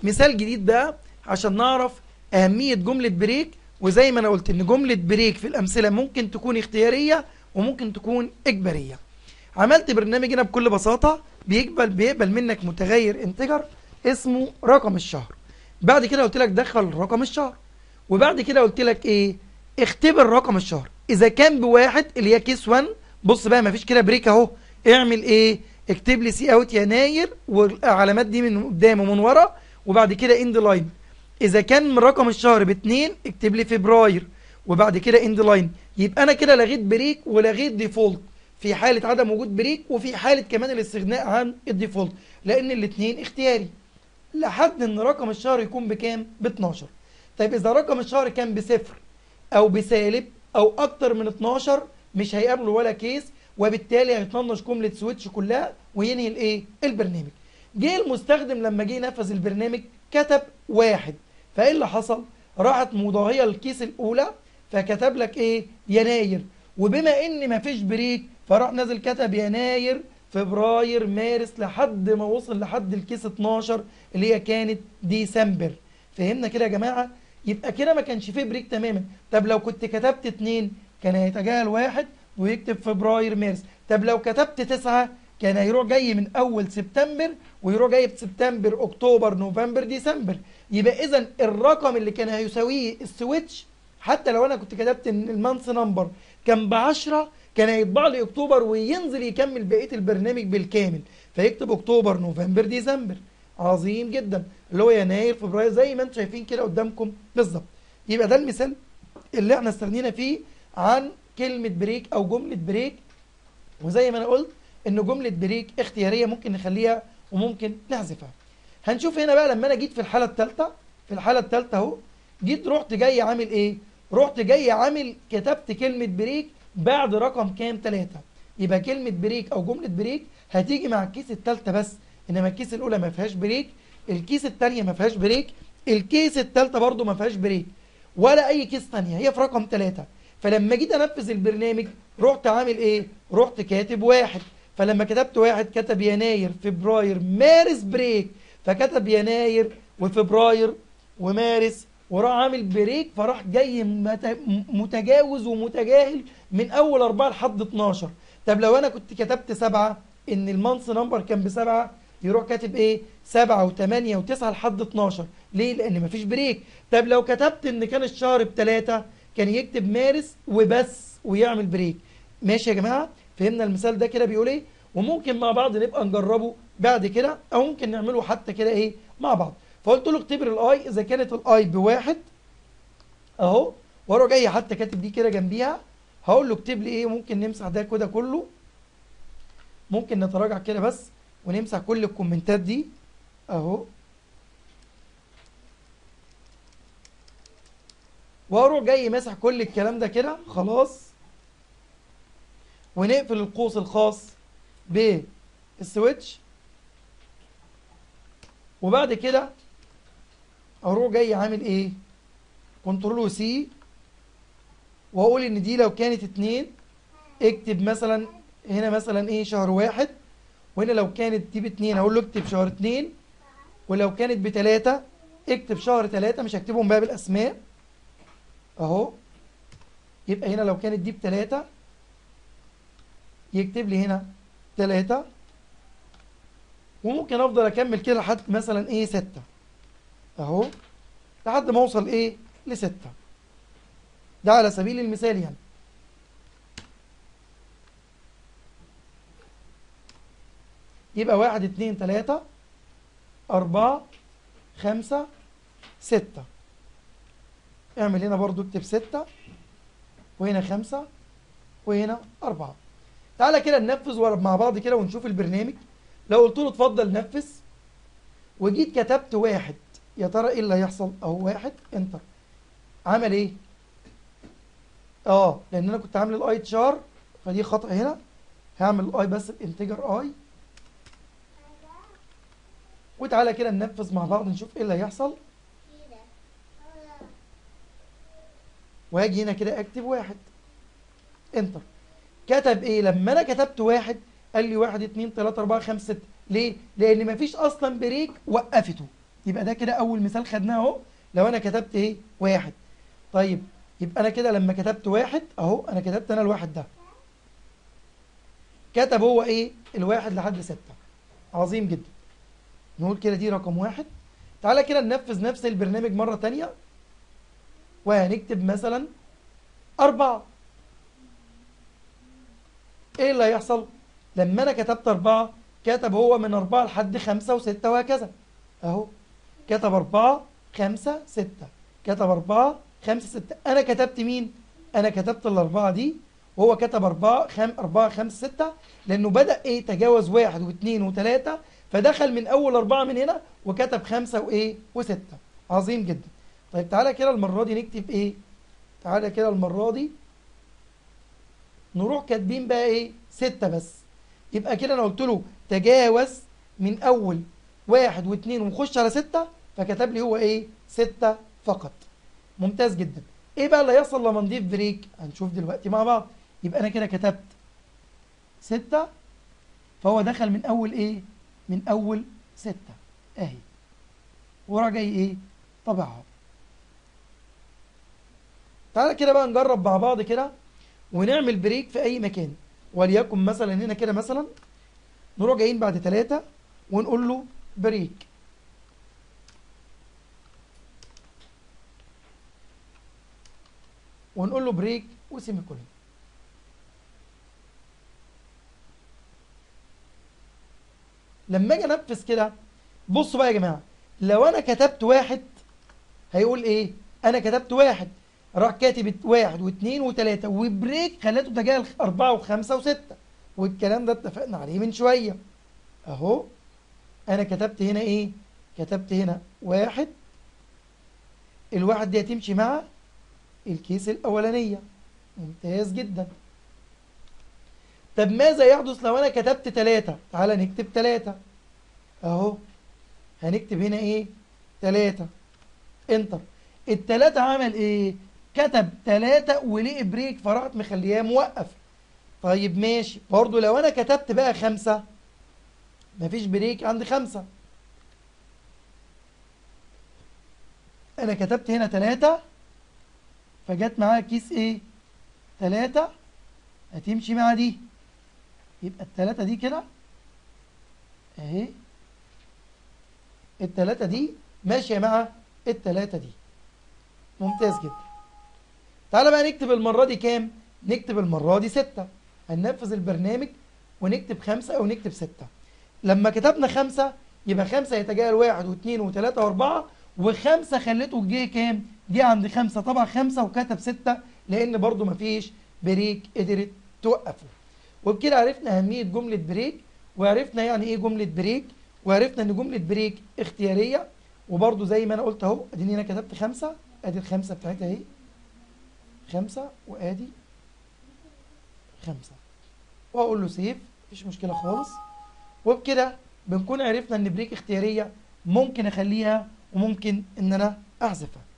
مثال جديد بقى عشان نعرف أهمية جملة بريك وزي ما أنا قلت إن جملة بريك في الأمثلة ممكن تكون اختيارية وممكن تكون إجبارية عملت برنامج هنا بكل بساطة بيقبل بيقبل منك متغير انتجر اسمه رقم الشهر بعد كده قلت لك دخل رقم الشهر وبعد كده قلت لك ايه اختبر رقم الشهر اذا كان بواحد اللي هي كيس 1 بص بقى مفيش كده بريك اهو اعمل ايه اكتب لي سي اوت يناير والعلامات دي من قدام ومن ورا وبعد كده اند لاين اذا كان رقم الشهر باتنين اكتب لي فبراير وبعد كده اند لاين يبقى انا كده لغيت بريك ولغيت ديفولت في حالة عدم وجود بريك وفي حالة كمان الاستغناء عن الديفولت لان الاتنين اختياري لحد ان رقم الشهر يكون بكام ب 12 طيب اذا رقم الشهر كان بصفر او بسالب او اكتر من 12 مش هيقابله ولا كيس وبالتالي هيطنش جمله سويتش كلها وينهي الايه البرنامج جه المستخدم لما جه ينفذ البرنامج كتب واحد فايه اللي حصل راحت مضاهيه للكيس الاولى فكتب لك ايه يناير وبما ان مفيش بريك فراح نازل كتب يناير فبراير مارس لحد ما وصل لحد الكيس 12 اللي هي كانت ديسمبر فهمنا كده يا جماعه يبقى كده ما كانش فيه بريك تماما طب لو كنت كتبت اتنين كان هيتجاهل واحد ويكتب فبراير مارس طب لو كتبت تسعة كان هيروح جاي من اول سبتمبر ويروح جاي سبتمبر اكتوبر نوفمبر ديسمبر يبقى اذا الرقم اللي كان هيساويه السويتش حتى لو انا كنت كتبت ان المانث نمبر كان ب 10 كان هيطبع لي اكتوبر وينزل يكمل بقيه البرنامج بالكامل فيكتب اكتوبر نوفمبر ديسمبر عظيم جدا اللي هو يناير فبراير زي ما انتم شايفين كده قدامكم بالظبط يبقى ده المثال اللي احنا استغنينا فيه عن كلمة بريك او جملة بريك وزي ما انا قلت ان جملة بريك اختيارية ممكن نخليها وممكن نحذفها هنشوف هنا بقى لما انا جيت في الحالة الثالثة في الحالة الثالثة اهو جيت رحت جاي عامل ايه رحت جاي عامل كتبت كلمة بريك بعد رقم كام ثلاثة يبقى كلمة بريك او جملة بريك هتيجي مع الكيس الثالثة بس انما الكيس الاولى ما فيهاش بريك الكيس الثانيه ما فيهاش بريك الكيس الثالثه برضو ما فيهاش بريك ولا اي كيس ثانيه هي في رقم ثلاثة فلما جيت انفذ البرنامج رحت عامل ايه رحت كاتب واحد فلما كتبت واحد كتب يناير فبراير مارس بريك فكتب يناير وفبراير ومارس وراح عامل بريك فراح جاي متجاوز ومتجاهل من اول اربعه لحد 12 طب لو انا كنت كتبت سبعه ان المانث نمبر كان بسبعه يروح كاتب ايه 7 و8 و9 لحد 12 ليه لان مفيش بريك طب لو كتبت ان كان الشهر بثلاثة كان يكتب مارس وبس ويعمل بريك ماشي يا جماعه فهمنا المثال ده كده بيقول ايه وممكن مع بعض نبقى نجربه بعد كده او ممكن نعمله حتى كده ايه مع بعض فقلت له اختبر الاي اذا كانت الاي بواحد اهو واروح جاي حتى كاتب دي كده جنبيها هقول له اكتب لي ايه ممكن نمسح ده كده كله ممكن نتراجع كده بس ونمسح كل الكومنتات دي اهو واروح جاي ماسح كل الكلام ده كده خلاص ونقفل القوس الخاص بالسويتش وبعد كده اروح جاي عامل ايه كنترول سي واقول ان دي لو كانت اتنين اكتب مثلا هنا مثلا ايه شهر واحد وهنا لو كانت دي باتنين هقول له اكتب شهر اتنين ولو كانت بتلاتة اكتب شهر تلاتة مش هكتبهم بقى بالاسماء اهو يبقى هنا لو كانت دي بتلاتة يكتب لي هنا تلاتة وممكن افضل اكمل كده لحد مثلا ايه ستة اهو لحد ما اوصل ايه لستة ده على سبيل المثال يعني يبقى واحد اتنين تلاتة أربعة خمسة ستة اعمل هنا برضو اكتب ستة وهنا خمسة وهنا أربعة تعالى كده ننفذ مع بعض كده ونشوف البرنامج لو قلت له اتفضل نفذ وجيت كتبت واحد يا ترى ايه اللي هيحصل اهو واحد انتر عمل ايه اه لان انا كنت عامل الاي تشار فدي خطأ هنا هعمل الاي بس بانتجر اي وتعالى كده ننفذ مع بعض نشوف ايه اللي هيحصل واجي هنا كده اكتب واحد انتر كتب ايه لما انا كتبت واحد قال لي واحد اتنين تلاتة اربعة خمسة ستة ليه؟ لان مفيش اصلا بريك وقفته يبقى ده كده اول مثال خدناه اهو لو انا كتبت ايه واحد طيب يبقى انا كده لما كتبت واحد اهو انا كتبت انا الواحد ده كتب هو ايه الواحد لحد ستة عظيم جدا نقول كده دي رقم واحد تعالى كده ننفذ نفس البرنامج مرة تانية وهنكتب مثلا أربعة إيه اللي هيحصل؟ لما أنا كتبت أربعة كتب هو من أربعة لحد خمسة وستة وهكذا أهو كتب أربعة خمسة ستة كتب أربعة خمسة ستة أنا كتبت مين؟ أنا كتبت الأربعة دي وهو كتب أربعة خم أربعة خمسة ستة لأنه بدأ إيه تجاوز واحد واثنين وثلاثة فدخل من أول أربعة من هنا وكتب خمسة وإيه وستة عظيم جدا طيب تعالى كده المرة دي نكتب إيه؟ تعالى كده المرة دي نروح كاتبين بقى إيه؟ ستة بس يبقى كده أنا قلت له تجاوز من أول واحد واثنين ونخش على ستة فكتب لي هو إيه؟ ستة فقط ممتاز جدا إيه بقى اللي هيحصل لما نضيف بريك؟ هنشوف دلوقتي مع بعض يبقى أنا كده كتبت ستة فهو دخل من أول إيه؟ من أول ستة أهي وراح جاي إيه؟ طبعها تعالى كده بقى نجرب مع بعض كده ونعمل بريك في أي مكان وليكن مثلا هنا كده مثلا نروح جايين بعد ثلاثة ونقول له بريك ونقول له بريك وسيمي كولون لما اجي انفذ كده بصوا بقى يا جماعه لو انا كتبت واحد هيقول ايه انا كتبت واحد راح كاتب واحد واثنين وثلاثة وبريك خلته تجاه أربعة وخمسة وستة والكلام ده اتفقنا عليه من شوية أهو أنا كتبت هنا إيه؟ كتبت هنا واحد الواحد دي هتمشي مع الكيس الأولانية ممتاز جدا طب ماذا يحدث لو أنا كتبت ثلاثة؟ تعالى نكتب ثلاثة أهو هنكتب هنا إيه؟ ثلاثة انتر التلاتة عمل ايه كتب تلاتة ولقي بريك فراحت مخلياه موقف طيب ماشي برضو لو انا كتبت بقى خمسة مفيش بريك عند خمسة انا كتبت هنا تلاتة فجت معاها كيس ايه تلاتة هتمشي مع دي يبقى التلاتة دي كده اهي التلاتة دي ماشية مع التلاتة دي ممتاز جدا تعالى بقى نكتب المرة دي كام نكتب المرة دي ستة هننفذ البرنامج ونكتب خمسة أو نكتب ستة لما كتبنا خمسة يبقى خمسة يتجاهل واحد واثنين وثلاثة وأربعة وخمسة خليته جه كام؟ جه عند خمسة طبعا خمسة وكتب ستة لأن برضو مفيش بريك قدرت توقفه وبكده عرفنا أهمية جملة بريك وعرفنا يعني إيه جملة بريك وعرفنا إن جملة بريك اختيارية وبرضو زي ما أنا قلت أهو أديني هنا كتبت خمسة أدي الخمسة بتاعتها أهي خمسة وآدي خمسة وأقول له سيف مفيش مشكلة خالص وبكده بنكون عرفنا إن بريك اختيارية ممكن أخليها وممكن إن أنا أحذفها